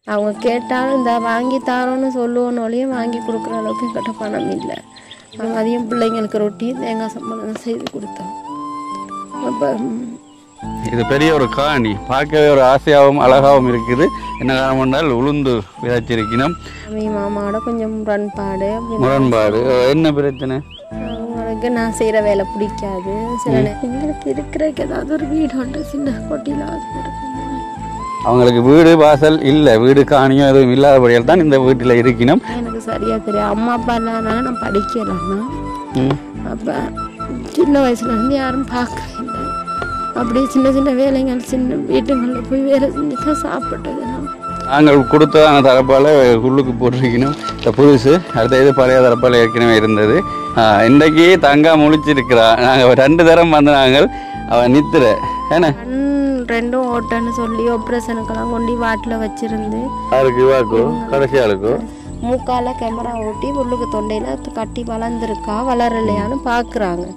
அவங்க கேட்டாலும் இந்த வாங்கி தாரோன்னு சொல்லுவோன்னு ஒழிய வாங்கி கொடுக்குற அளவுக்கு என்கிட்ட பணம் இல்லை நான் மதியம் பிள்ளைங்களுக்கு ரொட்டி தேங்காய் சம்பளம் செய்து கொடுத்தோம் அப்போ இது பெரிய ஒரு காணி பார்க்கவே ஒரு ஆசையாகவும் அழகாகவும் இருக்குது என்ன காரணம் என்றால் உளுந்து விதைச்சிருக்கணும் மாமி மாமாவோட கொஞ்சம் முரண்பாடு அப்படி முரண்பாடு அஹ் என்ன பிரச்சனை அவங்களுக்கு நான் செய்கிற வேலை பிடிக்காது சில நேரம் எங்களுக்கு இருக்கிறதுக்கு ஏதாவது ஒரு வீடு உண்டு சின்ன கொட்டிலாவது கொடுக்கணும் அவங்களுக்கு வீடு வாசல் இல்லை வீடு காணியும் எதுவும் இல்லாதபடியால் தான் இந்த வீட்டில் இருக்கணும் எனக்கு சரியாக தெரியும் அம்மா அப்பா இல்லாதனால நான் படிக்கலைன்னா ம். அப்போ சின்ன வயசுலேருந்து யாரும் பார்க்கல அப்படியே சின்ன சின்ன வேலைகள் சின்ன வீட்டுங்களில் போய் வேலை செஞ்சு தான் சாப்பிட்டது நான் நாங்கள் கொடுத்ததான தரப்பால் உள்ளுக்கு போட்டிருக்கணும் இந்த புதுசு அடுத்த இது பழைய தரப்பால் ஏற்கனவே இருந்தது ஆஹ் இன்றைக்கு தங்கா முழிச்சிருக்கிறா நாங்கள் ரெண்டு தரம் வந்து நாங்கள் அவன் நித்திர ஏன்னா கண் ரெண்டும் ஓட்டன்னு சொல்லி ஆப்ரேஷனுக்கெல்லாம் கொண்டு வாட்டில் வச்சிருந்து யாருக்கு இவாக்கோ கடைசி ஆளுக்கோ மூக்கால கேமரா ஓட்டி உள்ளுக்கு தொண்டையில் கட்டி வளர்ந்துருக்கா வளரலையான்னு பார்க்குறாங்க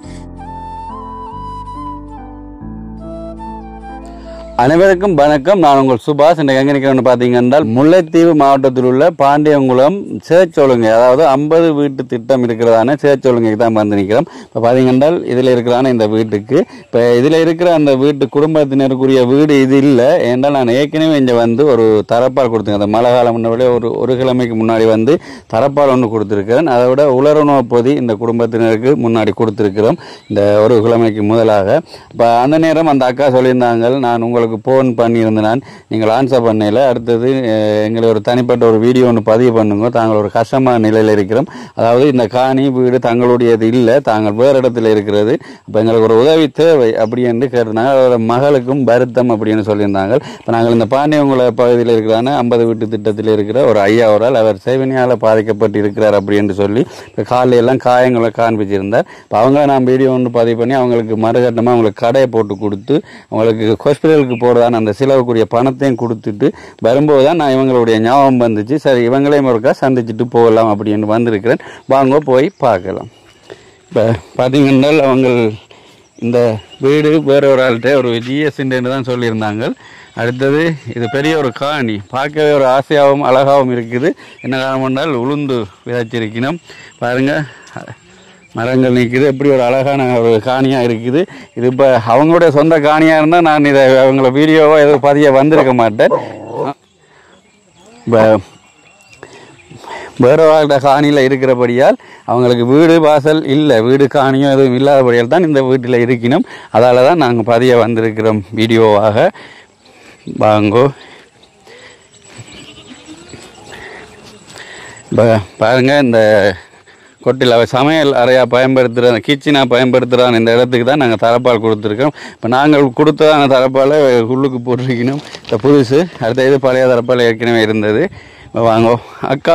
அனைவருக்கும் வணக்கம் நான் உங்கள் சுபாஷ் இன்றைக்கு எங்கே நிற்கிறேன்னு பார்த்தீங்க என்றால் முல்லைத்தீவு மாவட்டத்தில் உள்ள பாண்டியங்குளம் சேச்சொழுங்கை அதாவது ஐம்பது வீட்டு திட்டம் இருக்கிறதான சேச்சொழுங்கைக்கு தான் வந்து நிற்கிறோம் இப்போ பார்த்தீங்க என்றால் இதில் இருக்கிறான இந்த வீட்டுக்கு இப்போ இதில் இருக்கிற அந்த வீட்டு குடும்பத்தினருக்குரிய வீடு இது இல்லை ஏன்றால் நான் ஏற்கனவே இங்கே வந்து ஒரு தரப்பால் கொடுத்தேன் அந்த மழை காலம் முன்னாடி ஒரு ஒரு கிழமைக்கு முன்னாடி வந்து தரப்பால் ஒன்று கொடுத்துருக்கிறேன் அதை விட உலருணவு பொதி இந்த குடும்பத்தினருக்கு முன்னாடி கொடுத்துருக்கிறோம் இந்த ஒரு கிழமைக்கு முதலாக இப்போ அந்த நேரம் அந்த அக்கா சொல்லியிருந்தாங்க நான் உங்களுக்கு ஃபோன் பண்ணியிருந்தேன் நான் நீங்கள் ஆன்சர் பண்ணல அடுத்தது அஹ், எங்களை ஒரு தனிப்பட்ட ஒரு வீடியோ ஒன்று பதிவு பண்ணுங்க தாங்கள் ஒரு கஷ்டமான நிலையில் இருக்கிறோம் அதாவது இந்த காணி வீடு தங்களுடையது இல்லை தாங்கள் வேறு இடத்துல இருக்கிறது இப்போ எங்களுக்கு ஒரு உதவி தேவை அப்படி என்று கேட்டிருந்தாங்க அதோட மகளுக்கும் வருத்தம் அப்படின்னு சொல்லியிருந்தாங்க இப்போ நாங்கள் இந்த பாண்டியங்குள பகுதியில் இருக்கிறான ஐம்பது வீட்டு திட்டத்தில் இருக்கிற ஒரு ஐயா அவரால் அவர் சேவனியால் பாதிக்கப்பட்டு இருக்கிறார் அப்படி என்று சொல்லி இப்போ காலையில எல்லாம் காயங்களை காண்பிச்சிருந்தார் இப்போ அவங்க நான் வீடியோ ஒன்று பதிவு பண்ணி அவங்களுக்கு மறுகட்டமாக அவங்களுக்கு கடையை போட்டு கொடுத்து அவங்களுக்கு ஹாஸ்பிட்டலுக்கு போகிறதான அந்த செலவுக்குரிய பணத்தையும் கொடுத்துட்டு வரும்போது தான் நான் இவங்களுடைய ஞாபகம் வந்துச்சு சரி இவங்களையும் ஒருக்கா சந்திச்சுட்டு போகலாம் அப்படின்னு வந்திருக்கிறேன் வாங்க போய் பார்க்கலாம் இப்போ பார்த்தீங்கன்னா அவங்க இந்த வீடு வேற ஒரு ஆள்கிட்ட ஒரு ஜிஎஸ்ன்னு தான் சொல்லியிருந்தாங்க அடுத்தது இது பெரிய ஒரு காணி பார்க்கவே ஒரு ஆசையாகவும் அழகாகவும் இருக்குது என்ன காரணம் என்றால் உளுந்து விதைச்சிருக்கணும் பாருங்க மரங்கள் நிற்குது எப்படி ஒரு அழகான ஒரு காணியாக இருக்குது இது இப்போ அவங்களுடைய சொந்த காணியாக இருந்தால் நான் இதை அவங்கள வீடியோவோ ஏதோ பதிய வந்திருக்க மாட்டேன் இப்போ வேற வாழ்கிற காணியில் இருக்கிறபடியால் அவங்களுக்கு வீடு வாசல் இல்லை வீடு காணியும் எதுவும் இல்லாதபடியால் தான் இந்த வீட்டில் இருக்கணும் அதால் தான் நாங்கள் பதிய வந்திருக்கிறோம் வீடியோவாக வாங்கோ இப்போ பாருங்கள் இந்த கொட்டில் அவ சமையல் அறையாக பயன்படுத்துகிற கிச்சனாக பயன்படுத்துகிறான் இந்த இடத்துக்கு தான் நாங்கள் தரப்பால் கொடுத்துருக்கோம் இப்போ நாங்கள் கொடுத்ததான தரப்பால் உள்ளுக்கு போட்டிருக்கணும் இந்த புதுசு அடுத்த இது பழைய தரப்பால் ஏற்கனவே இருந்தது இப்போ வாங்கோ அக்கா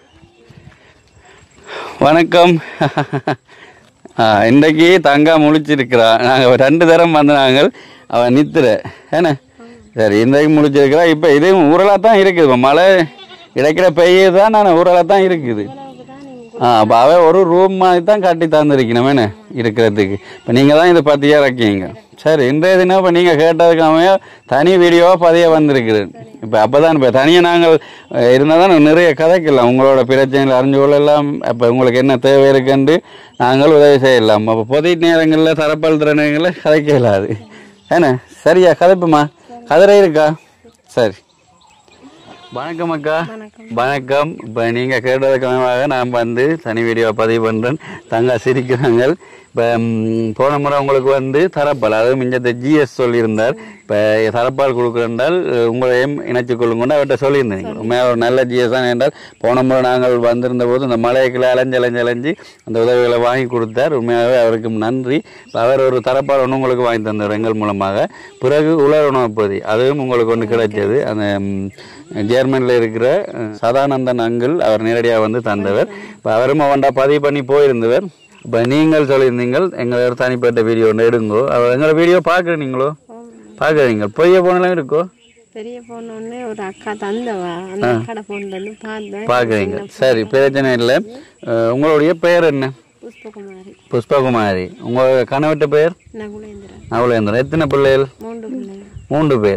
வணக்கம் ஆ, இன்றைக்கு தங்கா முழிச்சிருக்கிறா நாங்கள் ரெண்டு தரம் வந்து நாங்கள் அவன் நித்திர ஏன்னா சரி இன்றைக்கு முழிச்சிருக்கிறா இப்போ இதுவும் ஊரலாக தான் இருக்குது இப்போ மழை கிடைக்கிற பெய்யுது தான் நான் ஊரலாக தான் இருக்குது ஆ அப்போ அவன் ஒரு ரூம் மாதிரி தான் கட்டி தந்துருக்கணும் என்ன இருக்கிறதுக்கு இப்போ நீங்கள் தான் இதை பற்றியே இறக்கிங்க சரி இன்றைய தினம் இப்போ நீங்கள் கேட்டதுக்கு அவன் தனி வீடியோவாக பதிய வந்திருக்குது இப்போ அப்போ தான் இப்போ தனியாக நாங்கள் இருந்தால் தான் நிறைய கதைக்கலாம் உங்களோட பிரச்சனைகள் அறிஞ்சு கொள்ளலாம் அப்போ உங்களுக்கு என்ன தேவை இருக்குன்னு நாங்கள் உதவி செய்யலாம் அப்போ பொதி நேரங்களில் தரப்பால் நேரங்களில் கதைக்க இயலாது ஏன்னா சரியா கதைப்புமா கதிரை இருக்கா சரி வணக்கம் அக்கா வணக்கம் இப்போ நீங்கள் கேட்டதுக்கு அமைவாக நான் வந்து தனி வீடியோ பதிவு பண்ணுறேன் தங்கா சிரிக்கிறாங்க இப்போ போன முறை உங்களுக்கு வந்து தரப்பால் அதாவது மிஞ்சத்தை ஜிஎஸ் சொல்லியிருந்தார் இப்போ தரப்பால் கொடுக்குறென்றால் உங்களையும் இணைச்சு கொள்ளுங்கன்னு அவர்கிட்ட சொல்லியிருந்தேன் நீங்கள் உண்மையாக ஒரு நல்ல ஜிஎஸ் தான் என்றால் போன முறை நாங்கள் வந்திருந்த போது இந்த மலைக்குள்ள அலைஞ்சு அலைஞ்சு அலைஞ்சு அந்த உதவிகளை வாங்கி கொடுத்தார் உண்மையாகவே அவருக்கு நன்றி இப்போ அவர் ஒரு தரப்பால் ஒன்று உங்களுக்கு வாங்கி தந்தார் எங்கள் மூலமாக பிறகு உலர் உணவு பகுதி அதுவும் உங்களுக்கு ஒன்று கிடைச்சது அந்த ம், ஜெர்மனியில் இருக்கிற அஹ், சதானந்தன் அங்கிள் அவர் நேரடியாக வந்து தந்தவர் இப்போ அவரும் அவன்டா பதிவு பண்ணி போயிருந்தவர் இப்போ நீங்கள் சொல்லியிருந்தீங்கள் எங்களை ஒரு தனிப்பட்ட வீடியோ ஒன்று எடுங்கோ அவர் எங்களை வீடியோ பார்க்குறீங்களோ பார்க்குறீங்க பொய்ய போனெல்லாம் இருக்கோ பெரிய பொண்ணு ஒரு அக்கா தந்தவா அந்த அக்காட பொண்ணு வந்து பார்த்தேன் பார்க்குறீங்க சரி பிரச்சனை இல்லை அஹ், உங்களுடைய பெயர் என்ன புஷ்பகுமாரி புஷ்பகுமாரி உங்கள் கணவட்ட பெயர் நகுலேந்திரன் நவலேந்திரன் எத்தனை பிள்ளைகள் மூன்று பிள்ளைங்க மூன்று பேர்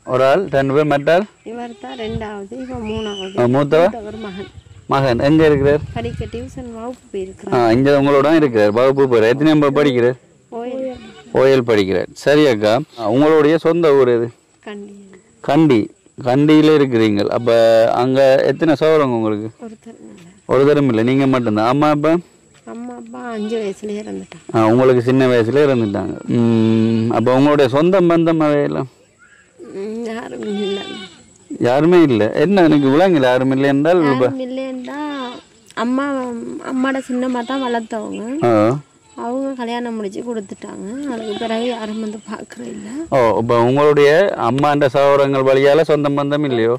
ஒரு ஆள் ரெண்டு பேர் மற்றால் இவர் தான் ரெண்டாவது இவன் மூணாவது ஆ, மூத்தவர் ஒரு மகன் மகன் எங்க இருக்கிறார் படிக்க டியூஷன் வகுப்பு போயிருக்கிறான் ஆ இங்க உங்களோட தான் இருக்கிறார் வகுப்பு போகிறார் எத்தனை நம்பர் படிக்கிறார் ஓயில் ஓயல் படிக்கிறார் சரி அக்கா உங்களுடைய சொந்த ஊர் எது கண்டி கண்டி கண்டியில் இருக்கிறீங்க அப்போ அங்கே எத்தனை சோழங்க உங்களுக்கு ஒருத்தர் இல்லை ஒரு தரம் இல்லை நீங்கள் மட்டும்தான் அம்மா அப்பா அம்மா அப்பா அஞ்சு வயசுலயே இறந்துட்டான் ஆ, உங்களுக்கு சின்ன வயசுல இருந்துட்டாங்க அப்போ உங்களுடைய சொந்த பந்தம் அவையெல்லாம் ம், யாரும் இல்லை யாருமே இல்லை என்ன எனக்கு விளங்கல யாரும் இல்லை என்றால் இப்ப- யாரும் இல்லைன்னா அம்மா அம்மாட சின்னம்மா தான் வளர்த்தவங்க ஆ அவங்க கல்யாணம் முடிச்சு கொடுத்துட்டாங்க அதுக்கு பிறகு யாரும் வந்து பார்க்கற இல்லை ஓ இப்போ உங்களுடைய அம்மாண்ட சகோதரங்கள் வழியால சொந்த பந்தம் இல்லையோ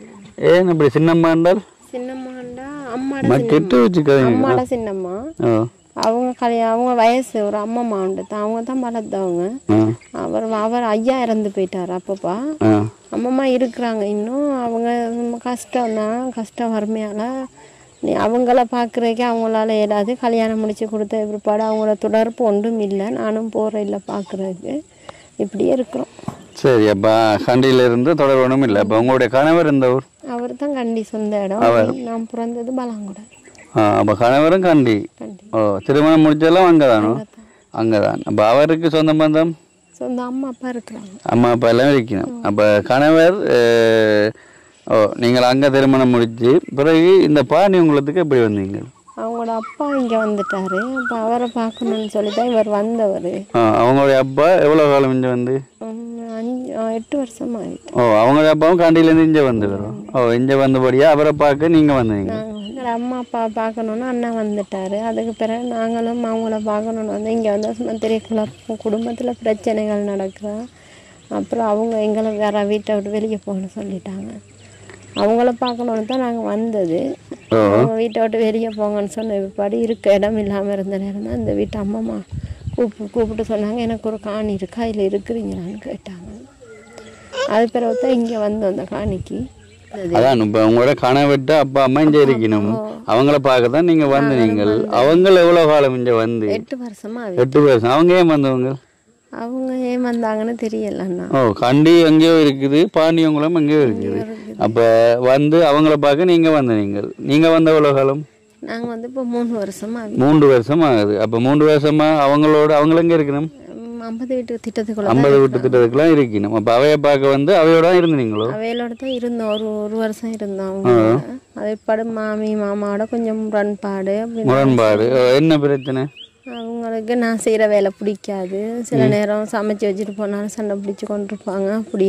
ஏன் இப்படி சின்னம்மா என்றால் சின்னம்மாண்டா அம்மாட நான் கெட்டு வச்சுக்காதீங்க அம்மாட சின்னம்மா ஆ அவங்க கல்யாணம் அவங்க வயசு ஒரு அம்மம்மா உண்டு தான் அவங்க தான் வளர்த்தவங்க ஆ அவர் அவர் ஐயா இறந்து போயிட்டார் அப்பப்பா ஆ அம்மம்மா இருக்கிறாங்க இன்னும் அவங்க ரொம்ப கஷ்டம்தான் கஷ்டம் வறுமையால் நீ அவங்கள பார்க்குறதுக்கே அவங்களால ஏதாவது கல்யாணம் முடிச்சு கொடுத்த பிற்பாடு அவங்கள தொடர்பு ஒன்றும் இல்லை நானும் போகிறேன் இல்லை பார்க்குறதுக்கு இப்படியே இருக்கிறோம் சரி அப்போ கண்டியில இருந்து தொடர் ஒன்றும் இல்லை அப்போ உங்களுடைய கணவர் இந்த ஊர் அவர் தான் கண்டி சொந்த இடம் நான் பிறந்தது பலாங்குட ஆ அப்போ கணவரும் கண்டி கண்டி ஓ திருமணம் முடிச்செல்லாம் அங்கே தானோ அங்கே தான் அப்போ அவருக்கு சொந்த பந்தம் சொந்த அம்மா அப்பா இருக்கிறாங்க அம்மா அப்பா எல்லாம் இருக்கணும் அப்போ கணவர் அஹ், ஓ நீங்கள் அங்கே திருமணம் முடிச்சு பிறகு இந்த பாணி உங்களுக்கு எப்படி வந்தீங்க அவங்களோட அப்பா இங்கே வந்துட்டாரு அப்போ அவரை பார்க்கணுன்னு சொல்லி தான் இவர் வந்தவர் ஆ அவங்களுடைய அப்பா எவ்வளோ காலம் இங்கே வந்து அஞ்சு ஆ, எட்டு வருஷம் ஆகிட்டு ஓ அவங்களுடைய அப்பாவும் கண்டியிலேருந்து இங்கே வந்து வரும் ஓ இங்கே வந்தபடியா அவரை பார்க்க நீங்கள் வந்தீங்க நாங்கள் வந்து அம்மா அப்பா பார்க்கணுன்னு அண்ணன் வந்துட்டாரு அதுக்கு பிறகு நாங்களும் அவங்கள பார்க்கணுன்னு வந்து இங்கே வந்து சும்மா தெரிய குழப்பம் குடும்பத்தில் பிரச்சனைகள் நடக்குதா அப்புறம் அவங்க எங்களை வேற வீட்டை விட்டு வெளியே போகணும்னு சொல்லிட்டாங்க அவங்கள பார்க்கணுன்னு தான் நாங்கள் வந்தது அவங்க வீட்டை விட்டு வெளியே போங்கன்னு சொன்ன பிற்பாடு இருக்க இடம் இல்லாமல் இருந்த நேரம் தான் இந்த வீட்டு அம்மம்மா கூப்பிட்டு கூப்பிட்டு சொன்னாங்க எனக்கு ஒரு காணி இருக்கா அதில் இருக்கிறீங்களான்னு கேட்டாங்க அது பிறகு தான் இங்கே வந்தோம் அந்த காணிக்கு அதான் இப்போ உங்களோட கணவர்கிட்ட அப்பா அம்மா இங்கே இருக்கணும் அவங்கள பார்க்க தான் நீங்கள் வந்து நீங்கள் அவங்கள எவ்வளோ காலம் இங்கே வந்து எட்டு வருஷமா ஆகுது. எட்டு வருஷம் அவங்க ஏன் வந்தவங்க அவங்க ஏன் வந்தாங்கன்னு தெரியலண்ணா ஓ கண்டி எங்கேயோ இருக்குது பாண்டியங்குளம் எங்கேயோ இருக்குது அப்போ வந்து அவங்கள பார்க்க நீங்கள் வந்த நீங்கள் நீங்கள் வந்த எவ்வளோ காலம் நாங்கள் வந்து இப்போ மூணு வருஷமா ஆகுது. மூன்று வருஷம் ஆகுது அப்போ மூன்று வருஷமா அவங்களோட அவங்க எங்கே இருக்கணும் ம், ஐம்பது வீட்டு திட்டத்துக்குள்ள ஐம்பது வீட்டு திட்டத்துக்குலாம் இருக்கணும் அப்போ அவைய பார்க்க வந்து அவையோட தான் இருந்தீங்களோ அவையிலோட தான் இருந்தோம் ஒரு ஒரு வருஷம் இருந்தோம் அவங்க அது படு மாமி மாமாவோட கொஞ்சம் முரண்பாடு அப்படின்னு முரண்பாடு ஓ, என்ன பிரச்சனை அவங்களுக்கு நான் செய்கிற வேலை பிடிக்காது சில நேரம் சமைச்சு வச்சுட்டு போனாலும் சண்டை பிடிச்சி கொண்டிருப்பாங்க அப்படி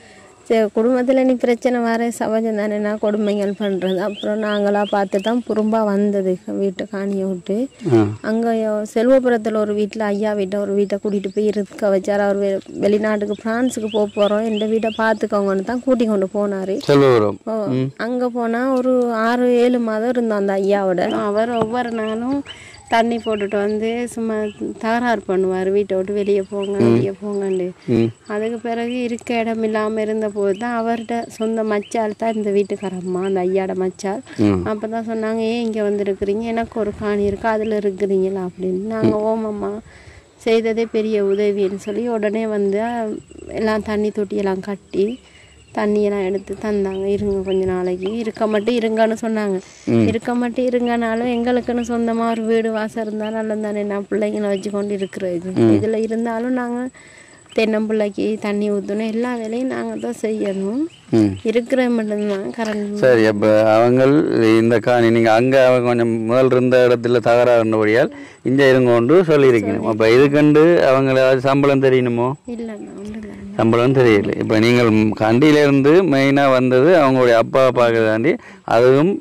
சரி குடும்பத்தில் நீ பிரச்சனை வர சகஜம் தானே நான் கொடுமைகள் பண்ணுறது அப்புறம் நாங்களாக பார்த்து தான் புறம்பாக வந்தது வீட்டை காணியை விட்டு ஆ அங்கே செல்வபுரத்தில் ஒரு வீட்டில் ஐயா வீட்டை ஒரு வீட்டை கூட்டிகிட்டு போய் இருக்க வச்சார் அவர் வெ வெளிநாட்டுக்கு ஃப்ரான்ஸுக்கு போக போகிறோம் இந்த வீட்டை பார்த்துக்கோங்கன்னு தான் கூட்டி கொண்டு போனார் செல்வபுரம் ஓ அங்கே போனால் ஒரு ஆறு ஏழு மாதம் இருந்தோம் அந்த ஐயாவோட அவர் ஒவ்வொரு நாளும் தண்ணி போட்டுட்டு வந்து சும்மா தகராறு பண்ணுவார் வீட்டை விட்டு வெளியே போங்க வெளியே போங்கன்னு ம் அதுக்கு பிறகு இருக்க இடம் இல்லாமல் இருந்தபோது தான் அவர்கிட்ட சொந்த மச்சால் தான் இந்த வீட்டுக்காரம்மா அந்த ஐயாட மச்சால் ம் அப்போ தான் சொன்னாங்க ஏன் இங்கே வந்துருக்குறீங்க எனக்கு ஒரு காணி இருக்கு அதில் இருக்கிறீங்களா அப்படின்னு நாங்கள் ஓமம்மா செய்ததே பெரிய உதவின்னு சொல்லி உடனே வந்து அஹ், எல்லாம் தண்ணி தொட்டியெல்லாம் கட்டி தண்ணியெல்லாம் எடுத்து தந்தாங்க இருங்க கொஞ்ச நாளைக்கு இருக்க மட்டும் இருங்கன்னு சொன்னாங்க இருக்க மட்டும் இருங்கனாலும் எங்களுக்குன்னு சொந்தமாக ஒரு வீடு வாசல் இருந்தால் நல்லது தானே நான் பிள்ளைங்களை வச்சு கொண்டு இருக்கிறது இதில் இருந்தாலும் நாங்கள் தென்னம்பிள்ளைக்கு தண்ணி ஊற்றணும் எல்லா வேலையும் நாங்கள் தான் செய்யணும் ம் இருக்கிற மட்டும்தான் கரண்ட் சரி அப்போ அவங்க இந்த காணி நீங்கள் அங்கே அவங்க கொஞ்சம் முதல் இருந்த இடத்துல தகராறு இருந்தபடியால் இங்கே இருங்கொண்டு சொல்லியிருக்கணும் அப்போ இதுக்கண்டு அவங்களுக்கு சம்பளம் தெரியணுமோ இல்லைண்ணா ஒன்றும் இல்லை சம்பளம் தெரியல இப்போ நீங்கள் கண்டியிலேருந்து மெயினாக வந்தது அவங்களுடைய அப்பாவை பார்க்கறதாண்டி அதுவும்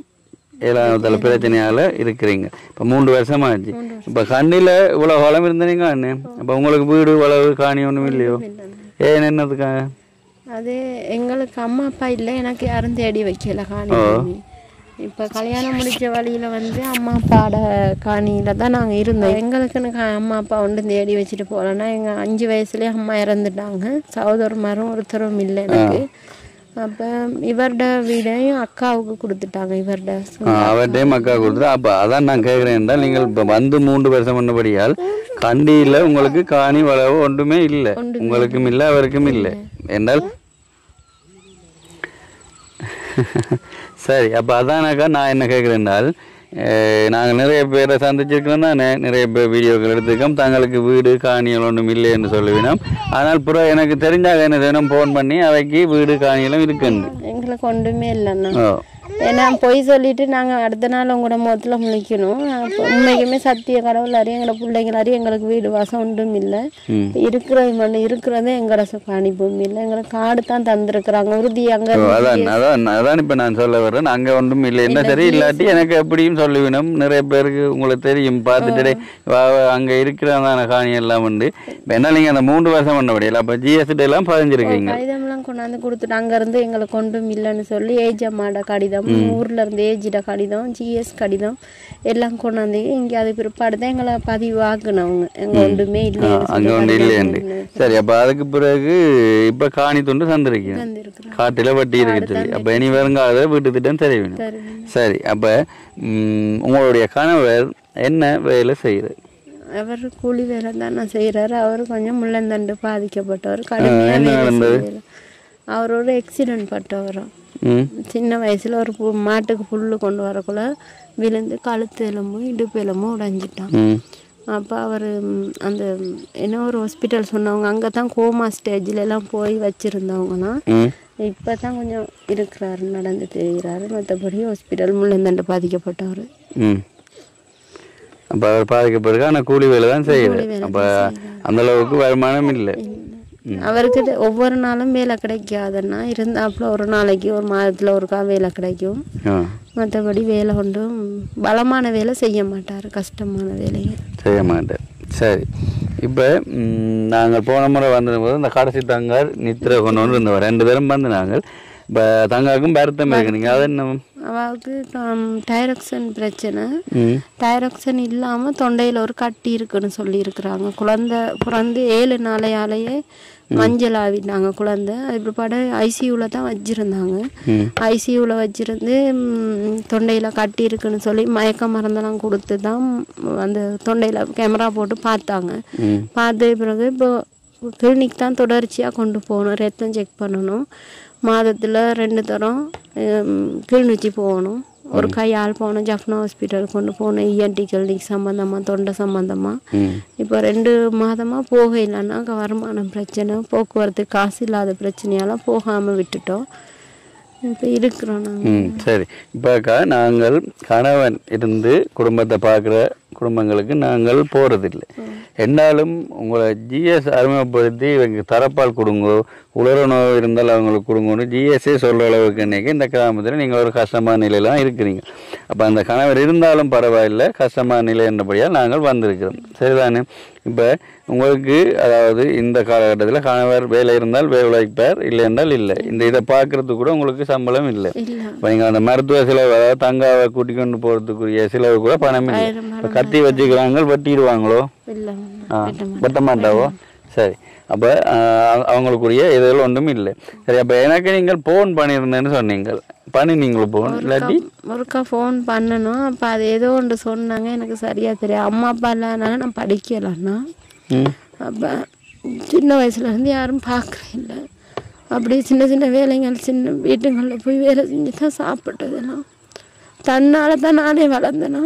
ஏழாவது பிரச்சனையால் இருக்கிறீங்க இப்போ மூன்று வருஷமாச்சு இப்போ கண்டியில் இவ்வளோ வளம் இருந்தீங்க அண்ணே அப்போ உங்களுக்கு வீடு வளவு காணி ஒன்றும் இல்லையோ ஏன் என்னதுக்காக அது எங்களுக்கு அம்மா அப்பா இல்லை எனக்கு யாரும் தேடி வைக்கல காணி பூமி. இப்போ கல்யாணம் முடிச்ச வழியில் வந்து அம்மா அப்பாவோட காணியில் தான் நாங்கள் இருந்தோம் எங்களுக்குன்னு கா- அம்மா அப்பா ஒன்றும் தேடி வச்சுட்டு போகலன்னா எங்கள் அஞ்சு வயசுலேயே அம்மா இறந்துட்டாங்க சகோதரமாரும் ஒருத்தரும் இல்லை எனக்கு அப்போ இவர்ட வீடையும் அக்காவுக்கு கொடுத்துட்டாங்க இவர்ட ஆ, அவர்கிட்டயும் மக்கா கொடுத்துரு அப்போ அதான் நான் கேட்குறேன் என்றால் நீங்கள் இப்போ வந்து மூன்று வருஷம் பண்ணபடியால் கண்டியில் உங்களுக்கு காணி வளவு ஒன்றுமே இல்லை உங்களுக்கும் இல்லை அவருக்கும் இல்லை என்றால் சரி அப்போ அதானாக்கா நான் என்ன கேட்குறேன்னால் நாங்கள் நிறைய பேரை சந்திச்சிருக்கோம் தானே நிறைய பேர் வீடியோக்கள் எடுத்துக்கோம் தங்களுக்கு வீடு காணிகள் ஒன்றும் இல்லை என்று சொல்லுவினோம் ஆனால் புற எனக்கு தெரிஞ்சாக என்ன செய்யணும் ஃபோன் பண்ணி அவைக்கு வீடு காணிகளும் இருக்குன்னு எங்களுக்கு ஒன்றுமே இல்லைண்ணா ஓ ஏன்னா பொய் சொல்லிட்டு நாங்கள் அடுத்த நாள் உங்களோட முகத்தில் முழிக்கணும் அப்போ உண்மைக்குமே சத்திய கடவுள் அறிய எங்களோட பிள்ளைங்கள் அறிய எங்களுக்கு வீடு வாசம் ஒன்றும் இல்லை ம் இருக்கிறது மண் இருக்கிறதே எங்களோட காணி பூமி இல்லை எங்களுக்கு காடு தான் தந்திருக்கிறாங்க உறுதி அங்கே ஓ, அதான் அதான் அதான் இப்போ நான் சொல்ல வர்றேன் அங்கே ஒன்றும் இல்லை என்ன சரி இல்லாட்டி எனக்கு எப்படியும் சொல்லுவினோம் நிறைய பேருக்கு உங்களுக்கு தெரியும் பார்த்துட்டு அங்கே இருக்கிறதான காணி எல்லாம் உண்டு இப்போ என்ன நீங்கள் அந்த மூன்று வருஷம் பண்ண முடியல அப்போ ஜிஎஸ்டி எல்லாம் பதிஞ்சிருக்கீங்க கடிதம்லாம் கொண்டாந்து கொடுத்துட்டு அங்கேருந்து எங்களுக்கு ஒன்றும் இல்லைன்னு சொல்லி ஏஜ் அம்மாட கடிதம் ஊர்ல இருந்து ஏஜிட கடிதம் ஜிஎஸ் கடிதம் எல்லாம் கொண்டாந்து இங்கே அது பிற்பாடு தான் எங்களை பதிவு ஆக்குனவங்க எங்க ஒன்றுமே இல்லை அங்கே ஒன்றும் இல்லையாண்டு சரி அப்போ அதுக்கு பிறகு இப்போ காணி துண்டு தந்திருக்கீங்க தந்திருக்கிறோம் காட்டில் வட்டி இருக்கு சொல்லி அப்போ இனி வருங்காத வீட்டு திட்டம் சரி வேணும் தருவேன் சரி அப்போ உங்களுடைய கணவர் என்ன வேலை செய்யுது அவர் கூலி வேலை தானே செய்கிறாரு அவர் கொஞ்சம் முள்ளந்தண்டு பாதிக்கப்பட்டவர் கடுமையாக என்ன வேலை நடந்தது? செய்யல. அவர் ஒரு ஆக்சிடென்ட் பட்டவரும் ம் சின்ன வயசுல ஒரு பு- மாட்டுக்கு புல்லு கொண்டு வரக்குள்ள விழுந்து கழுத்து எலும்பும் இடுப்பு எலும்பும் உடைஞ்சிட்டான் ம் அப்போ அவர் அந்த ம், என்ன ஒரு ஹாஸ்பிட்டல் சொன்னவங்க அங்கே தான் கோமா ஸ்டேஜில் எல்லாம் போய் வச்சுருந்தவங்களாம் ம் இப்போ தான் கொஞ்சம் இருக்கிறாரு நடந்து தெரிகிறாரு மற்றபடி ஹாஸ்பிட்டல் முள்ளந்தண்டு பாதிக்கப்பட்டவர் ம் அப்போ அவர் பாதிக்கப்படுது ஆனால் கூலி வேலை தான் செய்யுது அப்போ அந்த அளவுக்கு வருமானம் இல்லை அவருக்கு இது ஒவ்வொரு நாளும் வேலை கிடைக்காதுன்னா இருந்தாப்புல ஒரு நாளைக்கு ஒரு மாதத்தில் ஒருக்கா வேலை கிடைக்கும் ஆ மற்றபடி வேலை ஒன்றும் பலமான வேலை செய்ய மாட்டார் கஷ்டமான வேலையை செய்ய மாட்டேன் சரி இப்போ நாங்கள் போன முறை வந்தபோது இந்த கடைசி தங்கார் நித்திரை கொண்டு வந்து இருந்தவர் ரெண்டு பேரும் வந்து நாங்கள் இப்போ தங்காருக்கும் வருத்தம் இருக்கு நீங்கள் அது என்ன அவளுக்கு டைரக்ஷன் பிரச்சனை ம் டைரக்ஷன் இல்லாமல் தொண்டையில் ஒரு கட்டி இருக்குன்னு சொல்லியிருக்கிறாங்க குழந்தை பிறந்து ஏழு நாளையாலேயே மஞ்சள் ஆவிட்டாங்க குழந்தை அது பிற்பாடு ஐசியூவில் தான் வச்சுருந்தாங்க ம் ஐசியூவில் வச்சுருந்து தொண்டையில் கட்டி இருக்குன்னு சொல்லி மயக்க மருந்தெல்லாம் கொடுத்து தான் அந்த தொண்டையில் கேமரா போட்டு பார்த்தாங்க ம் பார்த்த பிறகு இப்போ கிளினிக் தான் தொடர்ச்சியாக கொண்டு போகணும் ரத்தம் செக் பண்ணணும் மாதத்தில் ரெண்டு தரம் ஹம், கிளிநொச்சி போகணும் ஒரு கை ஆள் போகணும் ஜஃப்னா ஹாஸ்பிட்டல் கொண்டு போகணும் இஎன்டி கிளினிக் சம்மந்தமாக தொண்டை சம்மந்தமாக ம் இப்போ ரெண்டு மாதமாக போக இல்லைன்னா அங்கே வருமானம் பிரச்சனை போக்குவரத்து காசு இல்லாத பிரச்சனையால போகாமல் விட்டுட்டோம் இப்போ இருக்கிறோம் நாங்கள் ம் சரி இப்போக்கா நாங்கள் கணவன் இருந்து குடும்பத்தை பார்க்குற குடும்பங்களுக்கு நாங்கள் போகிறதில்லை என்னாலும் உங்களை ஜிஎஸ் அறிமுகப்படுத்தி இவங்க தரப்பால் கொடுங்கோ உலர நோய் இருந்தால் அவங்களுக்கு கொடுங்கன்னு ஜிஎஸ்ஸே சொல்கிற அளவுக்கு இன்னைக்கு இந்த கிராமத்தில் நீங்கள் ஒரு கஷ்டமான நிலையில தான் இருக்கிறீங்க அப்போ அந்த கணவர் இருந்தாலும் பரவாயில்லை கஷ்டமான நிலை என்றபடியால் நாங்கள் வந்திருக்கிறோம் சரிதானே இப்போ உங்களுக்கு அதாவது இந்த காலகட்டத்தில் கணவர் வேலை இருந்தால் வேலை உழைப்பார் இல்லை என்றால் இல்லை இந்த இதை பார்க்கறதுக்கு கூட உங்களுக்கு சம்பளம் இல்லை இல்லை இப்போ நீங்கள் அந்த மருத்துவ செலவு அதாவது தங்காவை கூட்டி கொண்டு போகிறதுக்குரிய செலவு கூட பணம் இல்லை ஆயிரம் இப்போ கத்தி வச்சுக்கிறாங்க வெட்டிடுவாங்களோ இல்லை ஆ வெட்ட மாட்டாவோ சரி அப்போ அவங்களுக்குரிய இதெல்லாம் ஒன்றும் இல்லை சரி அப்போ எனக்கு நீங்கள் ஃபோன் பண்ணியிருந்தேன்னு சொன்னீங்க பண்ணினீங்களோ ஃபோன் இல்லாட்டி ஒருக்கா ஃபோன் பண்ணணும் அப்போ அது ஏதோ ஒன்று சொன்னாங்க எனக்கு சரியாக தெரியாது அம்மா அப்பா இல்லாதனால நான் படிக்கலைன்னா ம் அப்போ சின்ன வயசுலேருந்து யாரும் பார்க்குறேன் இல்லை அப்படியே சின்ன சின்ன வேலைகள் சின்ன வீட்டுங்களில் போய் வேலை செஞ்சு தான் சாப்பிட்டதெல்லாம் தன்னால் தான் நானே வளர்ந்தேனா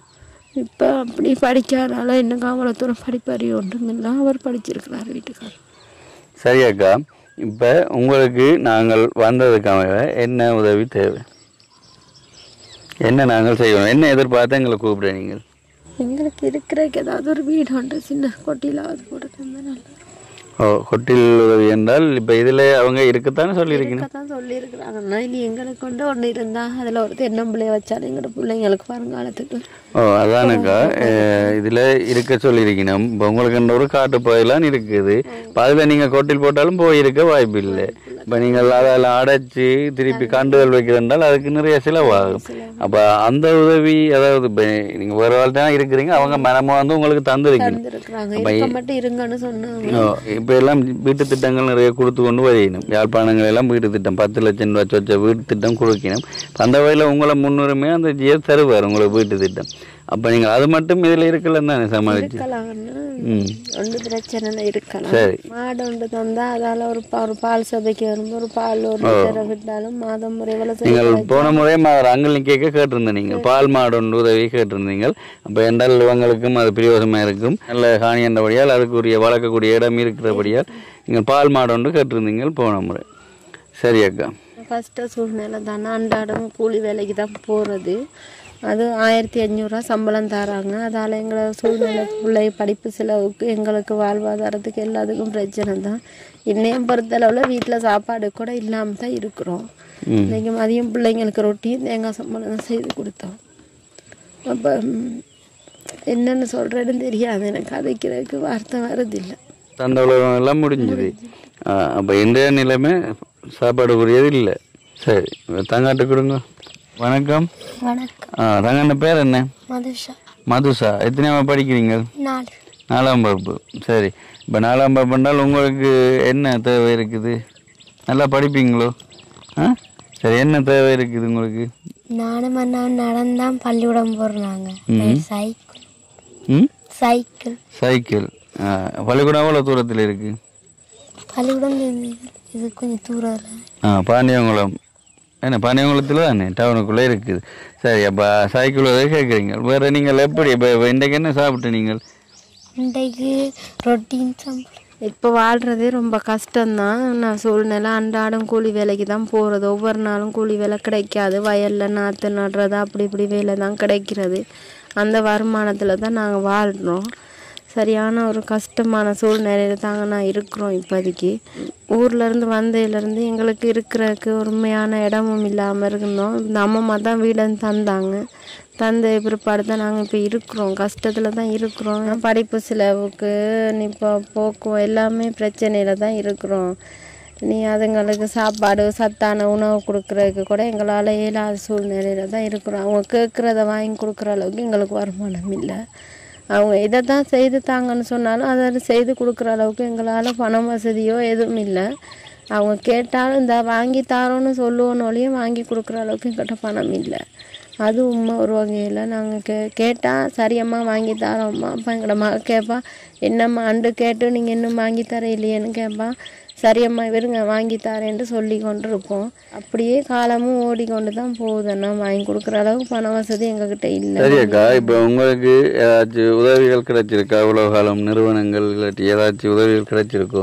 இப்போ அப்படி படிக்காதனால இன்னும் அவ்வளோ தூரம் படிப்பறிவு ஒன்றும் இல்லை அவர் படிச்சிருக்கிறார் வீட்டுக்காரர் சரியாக்கா இப்போ உங்களுக்கு நாங்கள் வந்ததுக்காக என்ன உதவி தேவை என்ன நாங்கள் செய்யணும் என்ன எதிர்பார்த்து எங்களை கூப்பிட நீங்கள் எங்களுக்கு இருக்கிறதுக்கு ஏதாவது ஒரு வீடு உண்டு சின்ன கொட்டிலாவது போட்டு நல்லா ஓ கொட்டில் உதவி என்றால் இப்போ இதில் அவங்க இருக்கத்தானே சொல்லியிருக்கீங்க தான் சொல்லியிருக்கிறாங்கன்னா இனி எங்களுக்கு கொண்டு ஒன்று இருந்தால் அதில் ஒரு தென்னம்பிள்ளைய வச்சாலும் எங்களோட பிள்ளைங்களுக்கு வருங்காலத்துக்கு ஓ அதானுக்கா இதில் இருக்க சொல்லியிருக்கணும் இப்போ உங்களுக்கு ஒரு காட்டு பகுதியெல்லாம் இருக்குது இப்போ அதில் நீங்கள் கொட்டில் போட்டாலும் போயிருக்க வாய்ப்பு இல்லை இப்போ நீங்கள் அதெல்லாம் அடைச்சி திருப்பி கண்டுகள் வைக்கிறதால் அதுக்கு நிறைய செலவாகும் அப்போ அந்த உதவி அதாவது இப்போ நீங்கள் ஒரு வாழ் தான் இருக்கிறீங்க அவங்க மனமாக வந்து உங்களுக்கு தந்திருக்கணும் இருக்கிறாங்க இருக்க மட்டும் இருங்கன்னு சொன்னாங்க ஓ இப்போ எல்லாம் வீட்டு திட்டங்கள் நிறைய கொடுத்து கொண்டு வரையணும் யாழ்ப்பாணங்கள் எல்லாம் வீட்டு திட்டம் பத்து லட்சம் ரூபா வச்ச வீட்டு திட்டம் கொடுக்கணும் இப்ப அந்த வகையில் உங்களை முன்னுரிமையாக அந்த ஜிஎஸ் தருவார் உங்களுக்கு வீட்டு திட்டம் அப்போ நீங்கள் அது மட்டும் இதில் இருக்கலன்னு தானே சமாளிச்சு இருக்கலாம்னா ம் ஒன்று பிரச்சனை இல்லை இருக்கலாம் சரி மாடு ஒன்று தந்தா அதால ஒரு பா- ஒரு பால் சபைக்கு வரும்போது ஒரு பால் ஒரு லிட்டரை விட்டாலும் மாதம் ஒரு எவ்வளவு நீங்கள் போன முறை அங்கே கேட்க கேட்டிருந்தீங்க நீங்கள் பால் மாடு ஒன்று உதவி கேட்டிருந்தீங்க அப்போ என்றால் இவங்களுக்கும் அது பிரயோசமாக இருக்கும் நல்ல காணி என்றபடியால் அதுக்குரிய வளர்க்கக்கூடிய இடம் இருக்கிறபடியால் நீங்கள் பால் மாடு ஒன்று கேட்டிருந்தீங்க போன முறை சரி அக்கா கஷ்ட சூழ்நிலை தானே அன்றாடம் கூலி வேலைக்கு தான் போகிறது அது ஆயிரத்தி அஞ்சூறுரூவா சம்பளம் தராங்க அதால் எங்களை சூழ்நிலை பிள்ளை படிப்பு செலவுக்கு எங்களுக்கு வாழ்வாதாரத்துக்கு எல்லாத்துக்கும் பிரச்சனை தான் இன்னையும் பொறுத்தளவில் வீட்டில் சாப்பாடு கூட இல்லாமல் தான் இருக்கிறோம் ம் இன்னைக்கு மதியம் பிள்ளைங்களுக்கு ரொட்டியும் தேங்காய் சம்பளம் தான் செய்து கொடுத்தோம் அப்போ என்னென்னு சொல்கிறேன்னு தெரியாது எனக்கு கதைக்கிறதுக்கு வார்த்தை வரதில்லை தந்த உலகம் எல்லாம் முடிஞ்சுது அப்போ இன்றைய நிலைமை சாப்பாடுக்குரியது இல்லை சரி தங்காட்டு கொடுங்க வணக்கம் வணக்கம் ஆ தங்கண்ண பேர் என்ன மதுஷா மதுசா எத்தனையாவது படிக்கிறீங்க நாலு நாலாம் வகுப்பு சரி இப்போ நாலாம் வகுப்பு என்றால் உங்களுக்கு என்ன தேவை இருக்குது நல்லா படிப்பீங்களோ ஆ சரி என்ன தேவை இருக்குது உங்களுக்கு நானும் அண்ணாவும் நடந்தான் பள்ளிக்கூடம் போடுறாங்க சைக்கிள் ம் சைக்கிள் சைக்கிள் ஆ, பள்ளிக்கூடம் எவ்வளோ தூரத்தில் இருக்குது பள்ளிக்கூடம் இது இது கொஞ்சம் தூரம் ஆ பாண்டியங்குளம் என்ன பாண்டியங்குளத்தில் தானே டவுனுக்குள்ளே இருக்குது சரி அப்போ சைக்கிள் உதவி கேட்குறீங்க வேறு நீங்கள் எப்படி இப்போ இன்றைக்கு என்ன சாப்பிட்டு நீங்கள் இன்றைக்கு ரொட்டின் சம்பளம் இப்போ வாழ்கிறதே ரொம்ப கஷ்டம்தான் நான் சூழ்நிலை அன்றாடம் கூலி வேலைக்கு தான் போகிறது ஒவ்வொரு நாளும் கூலி வேலை கிடைக்காது வயலில் நாற்று நடுறது அப்படி இப்படி வேலை தான் கிடைக்கிறது அந்த வருமானத்தில் தான் நாங்கள் வாழ்கிறோம் சரியான ஒரு கஷ்டமான சூழ்நிலையில தாங்க நான் இருக்கிறோம் இப்போதைக்கு ஊர்லேருந்து வந்ததுலேருந்து எங்களுக்கு இருக்கிறதுக்கு உண்மையான இடமும் இல்லாமல் இருந்தோம் இந்த அம்மம்மா தான் வீடு தந்தாங்க தந்த பிற்பாடு தான் நாங்கள் இப்போ இருக்கிறோம் கஷ்டத்தில் தான் இருக்கிறோம் படிப்பு செலவுக்கு நீ இப்போ போக்கு எல்லாமே பிரச்சனையில் தான் இருக்கிறோம் நீ அதுங்களுக்கு சாப்பாடு சத்தான உணவு கொடுக்குறதுக்கு கூட எங்களால் இயலாத சூழ்நிலையில தான் இருக்கிறோம் அவங்க கேட்குறத வாங்கி கொடுக்குற அளவுக்கு எங்களுக்கு வருமானம் இல்லை அவங்க இதை தான் செய்து தாங்கன்னு சொன்னாலும் அதை செய்து கொடுக்குற அளவுக்கு எங்களால் பணம் வசதியோ எதுவும் இல்லை அவங்க கேட்டாலும் இந்த வாங்கி தாரோன்னு சொல்லுவோன்னு ஒழிய வாங்கி கொடுக்குற அளவுக்கு எங்கிட்ட பணம் இல்லை அது உண்மை ஒரு வகையில் நாங்கள் கே கேட்டால் சரியம்மா வாங்கி தரோம்மா அப்போ எங்களோட மக கேட்பா என்னம்மா அண்டு கேட்டு நீங்கள் இன்னும் வாங்கி தர இல்லையேன்னு கேட்பா சரியம்மா இருங்க வாங்கி தரேன்ட்டு சொல்லி கொண்டு இருப்போம் அப்படியே காலமும் ஓடிக்கொண்டு தான் போகுதுன்னா வாங்கி கொடுக்குற அளவுக்கு பண வசதி எங்ககிட்ட இல்லை சரி அக்கா இப்போ உங்களுக்கு ஏதாச்சும் உதவிகள் கிடைச்சிருக்கா இவ்வளோ காலம் நிறுவனங்கள் இல்லாட்டி ஏதாச்சும் உதவிகள் கிடைச்சிருக்கோ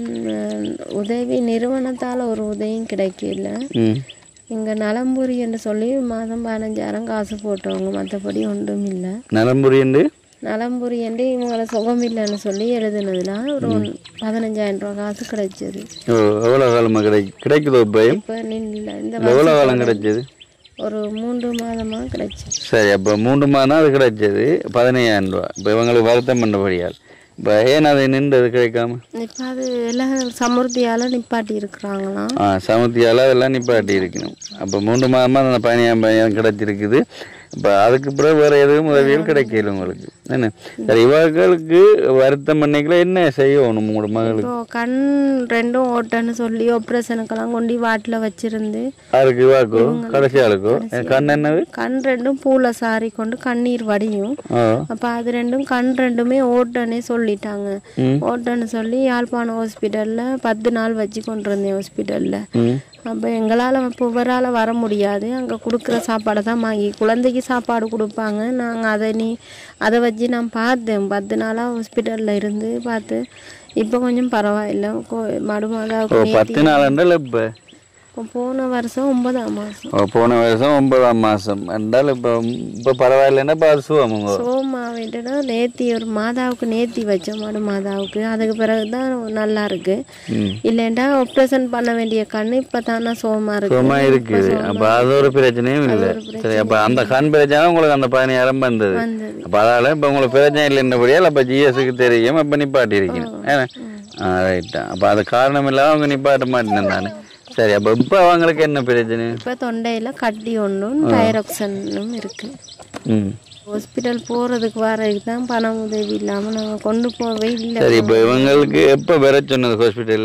உம், உதவி நிறுவனத்தால் ஒரு உதவியும் கிடைக்கல ம் இங்கே நலம்புரி என்று சொல்லி மாதம் பதினஞ்சாயிரம் காசு போட்டவங்க மற்றபடி ஒன்றும் இல்லை நலம்புரியண்டு நலம்புரி என்று இவங்களை சுகம் இல்லைன்னு சொல்லி எழுதுனதுல ஒரு ஒன்- பதினஞ்சாயிரம் ரூபா காசு கிடைச்சது ஓ எவ்வளோ காலமாக கிடை கிடைக்குதோ பயம் இப்போ நின்றுல இந்த இல்லை எவ்வளோ காலம் கிடைச்சது ஒரு மூன்று மாதமாக கிடைச்சது சரி அப்போ மூன்று மாதம் அது கிடைச்சது பதினையாயிரம் ரூபா இப்போ இவங்களுக்கு வருத்தம் பண்ணபடியால் இப்போ ஏன் அது நின்றது கிடைக்காம இப்போ அது எல்லாம் சமுர்த்தியால் நிப்பாட்டி இருக்கிறாங்களாம் ஆ சமுத்தியால் அதெல்லாம் நிப்பாட்டி இருக்கணும் அப்போ மூன்று மாதமாக அந்த பதினையாயிரம் பையன் கிடைச்சிருக்குது இப்போ அதுக்கு பிறகு வேறு எதுவும் உதவிகள் கிடைக்கல உங்களுக்கு என்ன சரி இவர்களுக்கு வருத்தம் பண்ணிக்கல என்ன செய்யணும் உங்களோட மகளுக்கு இப்போ கண் ரெண்டும் ஓட்டன்னு சொல்லி ஆப்ரேஷனுக்கெல்லாம் கொண்டு வாட்டில் வச்சிருந்து யாருக்கு இவாக்கோ கடைசி ஆளுக்கோ என் கண் என்னது கண் ரெண்டும் பூல சாரி கொண்டு கண்ணீர் வடியும் ஆ அப்போ அது ரெண்டும் கண் ரெண்டுமே ஓட்டனே சொல்லிட்டாங்க ம். ஓட்டன்னு சொல்லி யாழ்ப்பாணம் ஹாஸ்பிட்டலில் பத்து நாள் வச்சு கொண்டு இருந்தேன் ஹாஸ்பிட்டலில் ம் அப்போ எங்களால் இப்போ இவரால் வர முடியாது அங்கே கொடுக்குற சாப்பாடை தான் வாங்கி குழந்தைக்கு சாப்பாடு கொடுப்பாங்க நாங்கள் அதை நீ அதை வச்சு நான் பார்த்தேன் பத்து நாளாக ஹாஸ்பிட்டலில் இருந்து பார்த்து இப்போ கொஞ்சம் பரவாயில்ல கோ ஓ மடுமாதாவுக்கு பத்து நாள் இப்போ இப்போ போன வருஷம் ஒன்பதாம் மாதம் ஓ போன வருஷம் ஒன்பதாம் மாதம் என்றால் இப்போ இப்போ பரவாயில்லைன்னா இப்போ அது சுகமுங்க சோமா விட்டுனா நேத்தி ஒரு மாதாவுக்கு நேத்தி வச்சோம் மடு மாதாவுக்கு அதுக்கு பிறகு தான் நல்லா இருக்கு ம் இல்லைண்டா ஆப்ரேஷன் பண்ண வேண்டிய கண்ணு இப்போ தானே சோமா இருக்கு சுகமாக இருக்குது அப்போ அது ஒரு பிரச்சனையும் இல்லை சரி அப்போ அந்த கண் பிரச்சனை உங்களுக்கு அந்த பதினாயிரம் வந்தது வந்தது அப்போ அதால் இப்போ உங்களுக்கு பிரச்சனை இல்லைன்றபடியால் அப்போ ஜிஎஸ்க்கு தெரியும் அப்போ நிப்பாட்டி இருக்கணும் ஏன்னா ஆ ரைட்டா அப்போ அது காரணம் இல்லாமல் அவங்க நிப்பாட்ட மாட்டேன் தானே சரி அப்போ இப்போ அவங்களுக்கு என்ன பிரச்சனை இப்போ தொண்டையில் கட்டி ஒன்றும் டைரக்ஷனும் இருக்கு ம் ஹாஸ்பிட்டல் போகிறதுக்கு வரதுக்கு தான் பணம் உதவி இல்லாமல் நாங்கள் கொண்டு போகவே இல்லை சரி இப்போ இவங்களுக்கு எப்போ வர சொன்னது ஹாஸ்பிட்டல்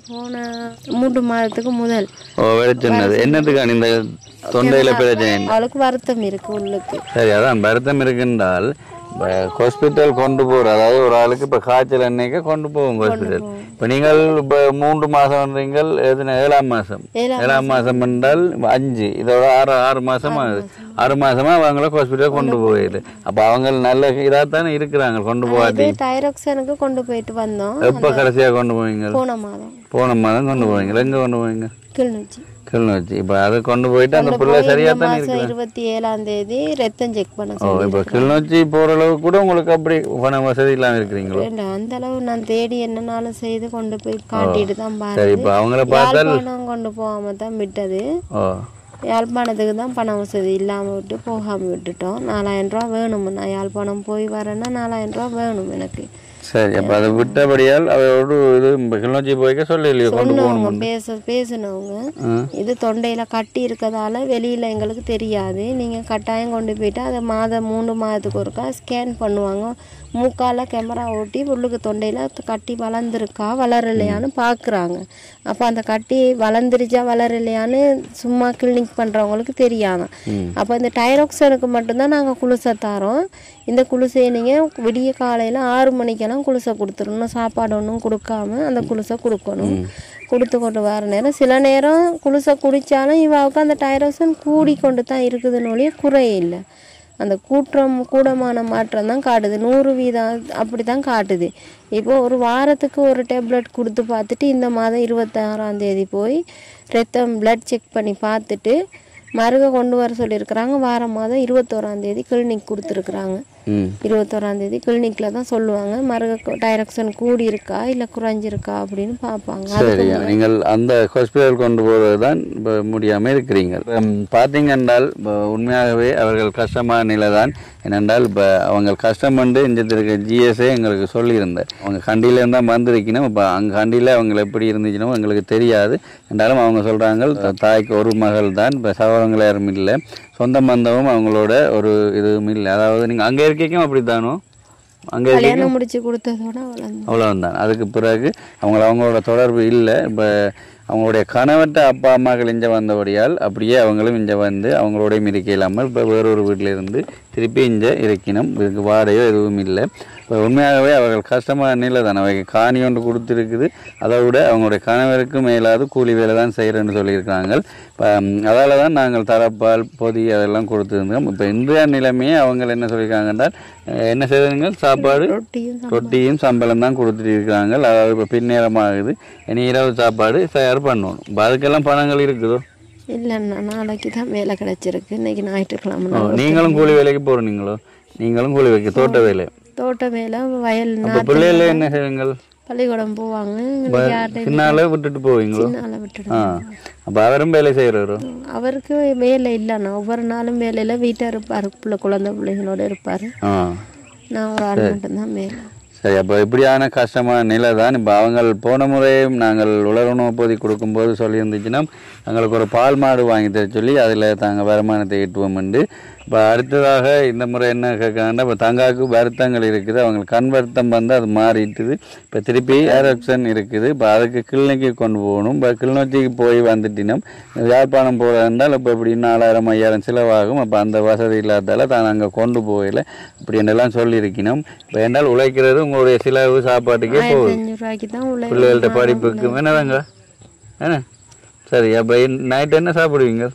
போன மூன்று மாதத்துக்கு முதல் ஓ வெளிச்சொன்னது என்னத்துக்கான இந்த தொண்டையில பிரச்சனை அவளுக்கு வருத்தம் இருக்கு உள்ளுக்கு சரி அதான் வருத்தம் இருக்குன்றால் இப்போ ஹாஸ்பிட்டல் கொண்டு போகிற அதாவது ஒரு ஆளுக்கு இப்போ காய்ச்சல் அன்னைக்கு கொண்டு போவோம் ஹாஸ்பிட்டல் இப்போ நீங்கள் இப்போ மூன்று மாதம்ன்றீங்கள் எதுனா ஏழாம் மாதம் ஏழாம் ஏழாம் மாதம் என்றால் அஞ்சு இதோட ஆறு ஆறு மாதம் ஆகுது ஆறு மாசமா அவங்கள ஹாஸ்பிட்டல் கொண்டு போயிடுது அப்போ அவங்க நல்ல இதாக தானே இருக்கிறாங்க கொண்டு போகாட்டி இது டைராக்சனுக்கு கொண்டு போயிட்டு வந்தோம் எப்போ கடைசியாக கொண்டு போவீங்க போன மாதம் போன மாதம் கொண்டு போவீங்க எங்கே கொண்டு போவீங்க கிளிநொச்சி கிளிநொச்சி இப்போ அதை கொண்டு போயிட்டு அந்த பிள்ளை இந்த சரியாக தானே மாசம் இருபத்தி ஏழாம் தேதி ரத்தம் செக் பண்ண ஓ சொல்லி இப்போ கிளிநொச்சி போகிற அளவுக்கு கூட உங்களுக்கு அப்படி பண வசதி இல்லாமல் இருக்கிறீங்களோ வேண்டாம் அந்த அளவு நான் தேடி என்னனாலும் செய்து கொண்டு போய் காட்டிட்டு தான் சரி பாரு இப்போ அவங்கள பார்த்தால் யாழ்ப்பாணம் கொண்டு போகாம தான் விட்டது ஓ யாழ்ப்பாணத்துக்கு தான் பண வசதி இல்லாமல் விட்டு போகாமல் விட்டுட்டோம் நாலாயிரம் ரூபா வேணும் நான் யாழ்ப்பாணம் போய் வரேன்னா நாலாயிரம் ரூபா வேணும் எனக்கு சரி அப்போ அதை விட்டபடியால் அவரோட இது இப்போ கிளிநொச்சி போய்க்க சொல்லலையோ கொண்டு சொன்னவங்க போகணும் பேச பேசினவங்க இது தொண்டையில் கட்டி இருக்கதால வெளியில் எங்களுக்கு தெரியாது நீங்கள் கட்டாயம் கொண்டு போயிட்டு அதை மாதம் மூணு மாதத்துக்கு ஒருக்கா ஸ்கேன் பண்ணுவாங்க மூக்கால கேமரா ஓட்டி உள்ளுக்கு தொண்டையில் கட்டி வளர்ந்துருக்கா வளரலையான்னு பார்க்குறாங்க அப்போ அந்த கட்டி வளர்ந்துருச்சா வளரலையான்னு சும்மா கிளினிக் பண்ணுறவங்களுக்கு தெரியாதான் அப்போ இந்த டைராக்சனுக்கு மட்டும்தான் நாங்கள் குளிசை தரோம் இந்த குளிசையை நீங்கள் விடிய காலையில் ஆறு மணிக்கெல்லாம் குளிசை கொடுத்துடணும் சாப்பாடு ஒன்றும் கொடுக்காம அந்த குளிசை கொடுக்கணும் கொடுத்து கொண்டு வர நேரம் சில நேரம் குளிசை குடித்தாலும் இவாவுக்கு அந்த டைரோசன் கூடி கொண்டு தான் இருக்குதுன்னு ஒழிய குறையில்லை அந்த கூற்றம் கூடமான மாற்றம் தான் காட்டுது நூறு வீதம் அப்படி தான் காட்டுது இப்போ ஒரு வாரத்துக்கு ஒரு டேப்லெட் கொடுத்து பார்த்துட்டு இந்த மாதம் இருபத்தாறாம் தேதி போய் ரத்தம் பிளட் செக் பண்ணி பார்த்துட்டு மருக கொண்டு வர சொல்லியிருக்கிறாங்க வாரம் மாதம் இருபத்தோராம் தேதி கிளினிக் கொடுத்துருக்குறாங்க ம் இருபத்தோராம் தேதி கிளினிக்கில் தான் சொல்லுவாங்க மருக டைரக்ஷன் கூடி இருக்கா இல்லை குறைஞ்சிருக்கா அப்படின்னு பார்ப்பாங்க சரி நீங்கள் அந்த ஹாஸ்பிட்டல் கொண்டு போகிறது தான் இப்போ முடியாமல் இருக்கிறீங்க உம், பார்த்தீங்கன்றால் இப்போ உண்மையாகவே அவர்கள் கஷ்டமான நிலை தான் ஏனென்றால் இப்போ அவங்க கஷ்டம் வந்து இந்த இருக்க ஜிஎஸ்ஏ எங்களுக்கு சொல்லியிருந்தேன் அவங்க கண்டியிலேருந்து தான் வந்திருக்கணும் இப்போ அங்கே கண்டியில் அவங்க எப்படி இருந்துச்சுனோ எங்களுக்கு தெரியாது என்றாலும் அவங்க சொல்கிறாங்க தாய்க்கு ஒரு மகள் தான் இப்போ சகோதரங்கள் யாரும் இல்லை சொந்த பந்தமும் அவங்களோட ஒரு இதுவும் இல்லை அதாவது நீங்கள் அங்கே இருக்கைக்கும் அப்படி தானோ அங்கே இருக்க கல்யாணம் முடிச்சு கொடுத்ததோட வளர்ந்து அவ்வளவுதான் அதுக்கு பிறகு அவங்கள அவங்களோட தொடர்பு இல்லை இப்போ அவங்களுடைய கணவர்கிட்ட அப்பா அம்மாக்கள் இங்கே வந்தபடியால் அப்படியே அவங்களும் இங்கே வந்து அவங்களோடையும் இருக்க இல்லாமல் இப்போ வேறொரு வீட்டில் இருந்து திருப்பி இங்கே இருக்கணும் இதுக்கு வாடகையோ எதுவும் இல்லை இப்போ உண்மையாகவே அவர்கள் கஷ்டமான நிலை தான் அவை காணி ஒன்று கொடுத்துருக்குது அதை விட அவங்களுடைய கணவருக்கு மேலாவது கூலி வேலை தான் செய்கிறேன்னு சொல்லியிருக்காங்க இப்போ அதால் தான் நாங்கள் தரப்பால் பொதி அதெல்லாம் கொடுத்துருந்தோம் இப்போ இன்றைய நிலைமையே அவங்க என்ன சொல்லியிருக்காங்கன்னா அஹ் என்ன செய்யுங்க சாப்பாடு ரொட்டியும் ரொட்டியும் சம்பளம் தான் கொடுத்துட்டு இருக்காங்க அதாவது இப்போ பின்னேரம் ஆகுது இனி இரவு சாப்பாடு தயார் பண்ணணும் இப்போ அதுக்கெல்லாம் பணங்கள் இருக்குதோ இல்லைண்ணா நாளைக்கு தான் வேலை கிடைச்சிருக்கு இன்னைக்கு ஞாயிற்றுக்கிழமை ஓ, நாள். நீங்களும் கூலி வேலைக்கு போகிறீங்களோ நீங்களும் கூலி வைக்க தோட்ட வேலை தோட்ட வேலை வயல் இப்போ நாற்று பிள்ளைகள என்ன செய்வீங்கள் பள்ளிக்கூடம் போவாங்க யார்கிட்ட சின்னால விட்டுட்டு போவீங்களோ நாளை விட்டுடும் ஆ அப்போ அவரும் வேலை செய்கிறாரோ அவருக்கு வேலை இல்லைண்ணா ஒவ்வொரு நாளும் வேலையில் வீட்டில் இருப்பார் பிள்ளை குழந்தை பிள்ளைகளோட இருப்பார் ஆ நான் ஒரு ஆள் மட்டும்தான் வேலை சரி அப்போ இப்படியான கஷ்டமான நிலை தான் இப்போ அவங்க போன முறையும் நாங்கள் உலருணவு பொதி கொடுக்கும்போது சொல்லியிருந்துச்சுன்னா எங்களுக்கு ஒரு பால் மாடு வாங்கி தர சொல்லி அதில் தாங்க வருமானத்தை ஈட்டுவோம்ண்டு இப்போ அடுத்ததாக இந்த முறை என்ன கேட்காங்கன்னா இப்போ தங்காவுக்கு வருத்தங்கள் இருக்குது அவங்களுக்கு கண் வருத்தம் வந்து அது மாறிட்டுது இப்போ திருப்பி ஏரக்ஷன் இருக்குது இப்போ அதுக்கு கிளினிக்கு கொண்டு போகணும் இப்போ கிளிநொச்சிக்கு போய் வந்துட்டினோம் யாழ்ப்பாணம் போகிறதா இருந்தால் இப்போ இப்படி நாலாயிரம் ஐயாயிரம் செலவாகும் அப்போ அந்த வசதி இல்லாதால தான் அங்கே கொண்டு போகல இப்படின்றெல்லாம் சொல்லியிருக்கணும் இப்போ என்றால் உழைக்கிறது உங்களுடைய செலவு சாப்பாட்டுக்கே போகுது அஞ்சு ரூபாய்க்கு தான் உள்ள பிள்ளைகள்கிட்ட படிப்புக்கு என்னதாங்க என்ன சரி அப்போ நைட் என்ன சாப்பிடுவீங்க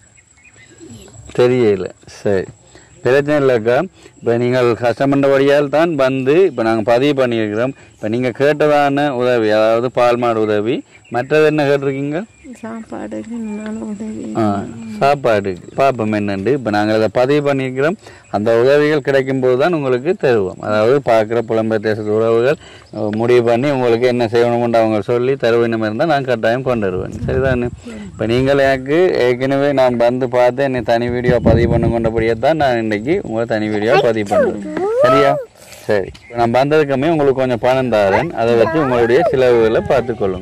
தெரியல சரி பிரச்சனை இல்லைக்கா இப்போ நீங்கள் கஷ்டப்பட்டபடியால் தான் வந்து இப்போ நாங்கள் பதிவு பண்ணியிருக்கிறோம் இப்போ நீங்கள் கேட்டதான உதவி அதாவது பால் மாடு உதவி மற்றது என்ன கேட்டிருக்கீங்க சாப்பாடுக்கு நானும் உதவி ஆ சாப்பாடு பார்ப்போம் என்னண்டு இப்போ நாங்கள் அதை பதிவு பண்ணியிருக்கிறோம் அந்த உதவிகள் கிடைக்கும்போது தான் உங்களுக்கு தருவோம் அதாவது பார்க்குற புலம்பெயர் தேசத்து உறவுகள் அஹ், முடிவு பண்ணி உங்களுக்கு என்ன செய்யணும்னு அவங்க சொல்லி தருவினம் இருந்தால் நான் கட்டாயம் கொண்டு வருவேன் சரிதானே இப்போ நீங்கள் எனக்கு ஏற்கனவே நான் வந்து பார்த்து என்னை தனி வீடியோ பதிவு பண்ண கொண்டபடியே தான் நான் இன்னைக்கு உங்களை தனி வீடியோ பதிவு பண்ணுறேன் சரியா சரி இப்ப நான் வந்ததுக்குமே உங்களுக்கு கொஞ்சம் பணம் தாரேன் அதை வச்சு உங்களுடைய செலவுகளை பார்த்துக்கொள்ளுங்க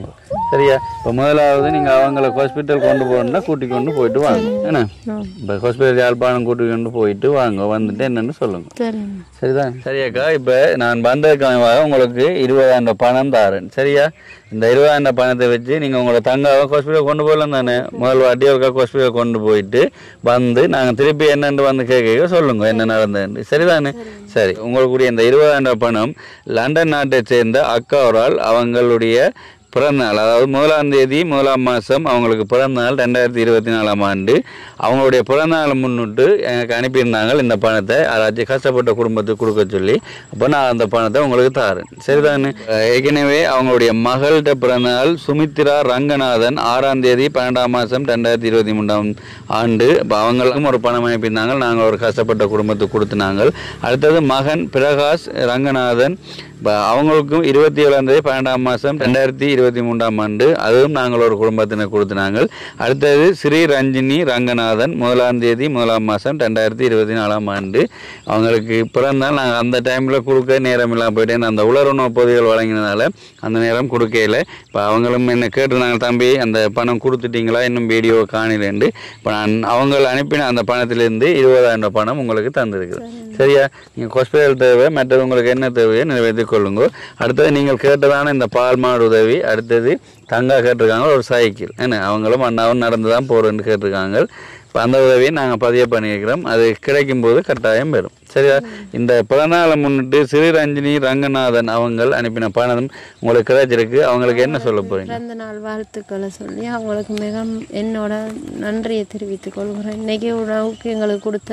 சரியா இப்போ முதலாவது நீங்கள் அவங்கள ஹாஸ்பிட்டல் கொண்டு போகணுன்னா கூட்டி கொண்டு போயிட்டு வாங்க என்ன ஆ இப்போ ஹாஸ்பிட்டல் யாழ்ப்பாணம் கூட்டி கொண்டு போயிட்டு வாங்க வந்துட்டு என்னன்னு சொல்லுங்க சரிம்மா சரிதான் சரியாக்கா இப்போ நான் வந்ததுக்காக உங்களுக்கு இருபதாயிரம் ரூபாய் பணம் தாரேன் சரியா இந்த இருபதாயிரம் ரூபாய் பணத்தை வச்சு நீங்கள் உங்களோட தங்காவை ஹாஸ்பிட்டல் கொண்டு போகலாம் தானே முதல் வாட்டி ஒருக்கா ஹாஸ்பிட்டல் கொண்டு போயிட்டு வந்து நாங்கள் திருப்பி என்னென்னு வந்து கேட்க சொல்லுங்க என்ன நடந்ததுன்னு சரிதானே சரி உங்களுக்குரிய இந்த இருபதாயிரம் ரூபாய் பணம் லண்டன் நாட்டை சேர்ந்த அக்காவரால் அவங்களுடைய பிறந்தநாள் அதாவது முதலாம் தேதி முதலாம் மாதம் அவங்களுக்கு பிறந்தநாள் ரெண்டாயிரத்தி இருபத்தி நாலாம் ஆண்டு அவங்களுடைய பிறந்தநாளை முன்னிட்டு எனக்கு அனுப்பியிருந்தாங்க இந்த பணத்தை யாராச்சும் கஷ்டப்பட்ட குடும்பத்துக்கு கொடுக்க சொல்லி அப்போ நான் அந்த பணத்தை உங்களுக்கு தாரேன் சரிதானே அஹ் ஏற்கனவே அவங்களுடைய மகள்கிட்ட பிறந்தநாள் சுமித்ரா ரங்கநாதன் ஆறாம் தேதி பன்னெண்டாம் மாதம் ரெண்டாயிரத்தி இருபத்தி மூன்றாம் ஆண்டு இப்போ அவங்களுக்கும் ஒரு பணம் அனுப்பியிருந்தாங்க நாங்கள் ஒரு கஷ்டப்பட்ட குடும்பத்துக்கு கொடுத்தினாங்க அடுத்தது மகன் பிரகாஷ் ரங்கநாதன் இப்போ அவங்களுக்கும் இருபத்தி ஏழாம் தேதி பன்னெண்டாம் மாதம் ரெண்டாயிரத்தி இருபத்தி மூன்றாம் ஆண்டு அதுவும் நாங்கள் ஒரு குடும்பத்தினர் கொடுத்தினாங்க அடுத்தது ஸ்ரீ ரஞ்சினி ரங்கநாதன் முதலாம் தேதி முதலாம் மாதம் ரெண்டாயிரத்தி இருபத்தி நாலாம் ஆண்டு அவங்களுக்கு பிறந்தால் நாங்கள் அந்த டைமில் கொடுக்க நேரம் இல்லாமல் போயிட்டேன் அந்த உலருணவு பொதிகள் வழங்கினதால அந்த நேரம் கொடுக்கல இப்போ அவங்களும் என்ன கேட்டு நாங்கள் தம்பி அந்த பணம் கொடுத்துட்டீங்களா இன்னும் வீடியோ காணிலேண்டு இப்போ நான் அவங்க அனுப்பின அந்த பணத்திலேருந்து இருபதாயிரம் ரூபாய் பணம் உங்களுக்கு தந்திருக்குது சரியா நீங்கள் ஹாஸ்பிட்டல் தேவை மற்றது உங்களுக்கு என்ன தேவையோ நிறைவேற்றிக் கொள்ளுங்க அடுத்தது நீங்கள் கேட்டதான இந்த பால் மாடு உதவி அடுத்தது தங்கா கேட்டிருக்காங்க ஒரு சைக்கிள் என்ன அவங்களும் அண்ணாவும் நடந்து தான் போகிறேன்னு கேட்டிருக்காங்க இப்போ அந்த உதவியை நாங்கள் பதிய பண்ணியிருக்கிறோம் அது கிடைக்கும் போது கட்டாயம் பெறும் சரியா இந்த பிறநாளை முன்னிட்டு ஸ்ரீரஞ்சினி ரங்கநாதன் அவங்கள் அனுப்பின பணம் உங்களுக்கு கிடைச்சிருக்கு அவங்களுக்கு என்ன சொல்ல போறீங்க பிறந்த நாள் வாழ்த்துக்களை சொல்லி அவங்களுக்கு மிக என்னோட நன்றியை தெரிவித்துக் கொள்கிறேன் இன்னைக்கு உணவுக்கு எங்களுக்கு கொடுத்த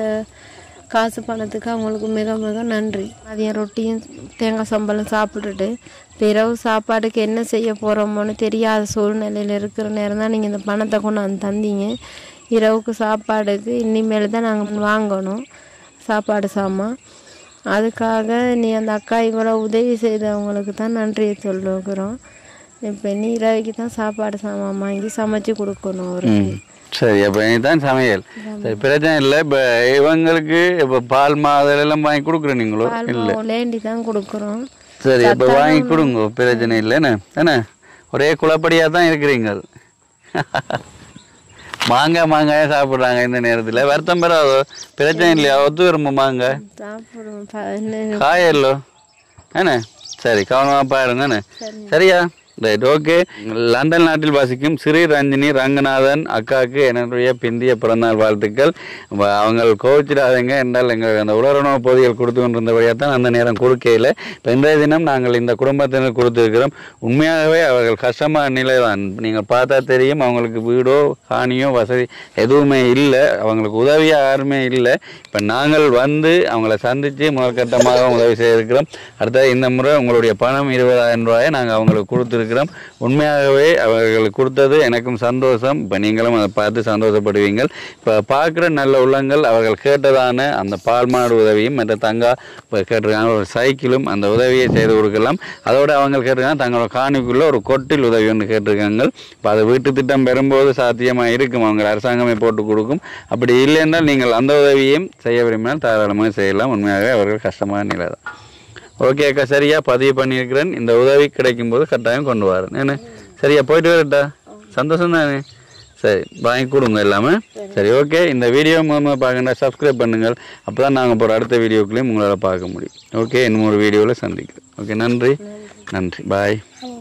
காசு பணத்துக்கு அவங்களுக்கு மிக மிக நன்றி மதியம் ரொட்டியும் தேங்காய் சம்பளம் சாப்பிட்டுட்டு பிறகு சாப்பாடுக்கு என்ன செய்ய போகிறோமோன்னு தெரியாத சூழ்நிலையில் இருக்கிற நேரம் தான் நீங்கள் இந்த பணத்தை கொண்டு வந்து தந்தீங்க இரவுக்கு சாப்பாடுக்கு இனிமேல் தான் நாங்கள் வாங்கணும் சாப்பாடு சாமான் அதுக்காக நீ அந்த அக்கா இவ்வளோ உதவி செய்தவங்களுக்கு தான் நன்றியை சொல்லுகிறோம் இப்போ நீ இரவைக்கு தான் சாப்பாடு சாமான் வாங்கி சமைச்சு கொடுக்கணும் அவருக்கு ம் சரி அப்போ இதுதான் சமையல் சரி பிரச்சனை இல்லை இப்போ இவங்களுக்கு இப்போ பால் மாதல் எல்லாம் வாங்கி கொடுக்குறேன் நீங்களோ இல்லை லேண்டி தான் கொடுக்குறோம் சரி அப்போ வாங்கி கொடுங்க பிரச்சனை இல்லை என்ன என்ன ஒரே குழப்படியாக தான் இருக்கிறீங்க மாங்காய் மாங்காயே சாப்பிட்றாங்க இந்த நேரத்தில் வருத்தம் பெறாதோ பிரச்சனை இல்லையா ஒத்து விரும்ப மாங்காய் சாப்பிடுவோம் ப- என்ன காயல்லோ என்ன சரி கவனமாக பாருங்க என்ன சரியா ரைட் ஓகே லண்டன் நாட்டில் வசிக்கும் ஸ்ரீ ரஞ்சினி ரங்கநாதன் அக்காவுக்கு என்னுடைய பிந்திய பிறந்தநாள் வாழ்த்துக்கள் வ- அவங்க கோவிச்சிடாதீங்க என்றால் எங்கள் அந்த உலருணவு பொதிகள் கொடுத்து கொண்டிருந்தபடியாக தான் அந்த நேரம் கொடுக்கையில் இப்போ இன்றைய தினம் நாங்கள் இந்த குடும்பத்தினர் கொடுத்துருக்கிறோம் உண்மையாகவே அவர்கள் கஷ்டமான நிலை தான் நீங்கள் பார்த்தா தெரியும் அவங்களுக்கு வீடோ காணியோ வசதி எதுவுமே இல்லை அவங்களுக்கு உதவியாக யாருமே இல்லை இப்போ நாங்கள் வந்து அவங்கள சந்தித்து முதற்கட்டமாக உதவி செய்திருக்கிறோம் அடுத்தது இந்த முறை உங்களுடைய பணம் இருபதாயிரம் ரூபாயை நாங்கள் அவங்களுக்கு கொடுத்துருக்கிறோம் உண்மையாகவே அவர்களுக்கு கொடுத்தது எனக்கும் சந்தோஷம் இப்போ நீங்களும் அதை பார்த்து சந்தோஷப்படுவீங்க இப்போ பார்க்குற நல்ல உள்ளங்கள் அவர்கள் கேட்டதான அந்த பால் மாடு உதவியும் மற்ற தங்கா இப்போ கேட்டிருக்காங்க ஒரு சைக்கிளும் அந்த உதவியை செய்து கொடுக்கலாம் அதோட அவங்க கேட்டிருக்காங்க தங்களோட காணிக்குள்ள ஒரு கொட்டில் உதவி ஒன்று கேட்டிருக்காங்க இப்போ அது வீட்டு திட்டம் பெறும்போது சாத்தியமாக இருக்கும் அவங்க அரசாங்கமே போட்டு கொடுக்கும் அப்படி இல்லை என்றால் நீங்கள் அந்த உதவியையும் செய்ய விரும்பினால் தாராளமாக செய்யலாம் உண்மையாகவே அவர்கள் கஷ்டமான நிலை தான் ஓகே அக்கா சரியா பதிவு பண்ணியிருக்கிறேன் இந்த உதவி கிடைக்கும் போது கட்டாயம் கொண்டு வரேன் என்ன சரியா போயிட்டு வரட்டா சந்தோஷம் தானே சரி வாங்கி கொடுங்க எல்லாமே சரி ஓகே இந்த வீடியோ மூலமாக பார்க்கண்டா சப்ஸ்கிரைப் பண்ணுங்கள் அப்போ தான் நாங்கள் போகிற அடுத்த வீடியோக்குள்ளேயும் உங்களால் பார்க்க முடியும் ஓகே இன்னும் ஒரு வீடியோவில் சந்திக்கிறேன் ஓகே நன்றி நன்றி பாய்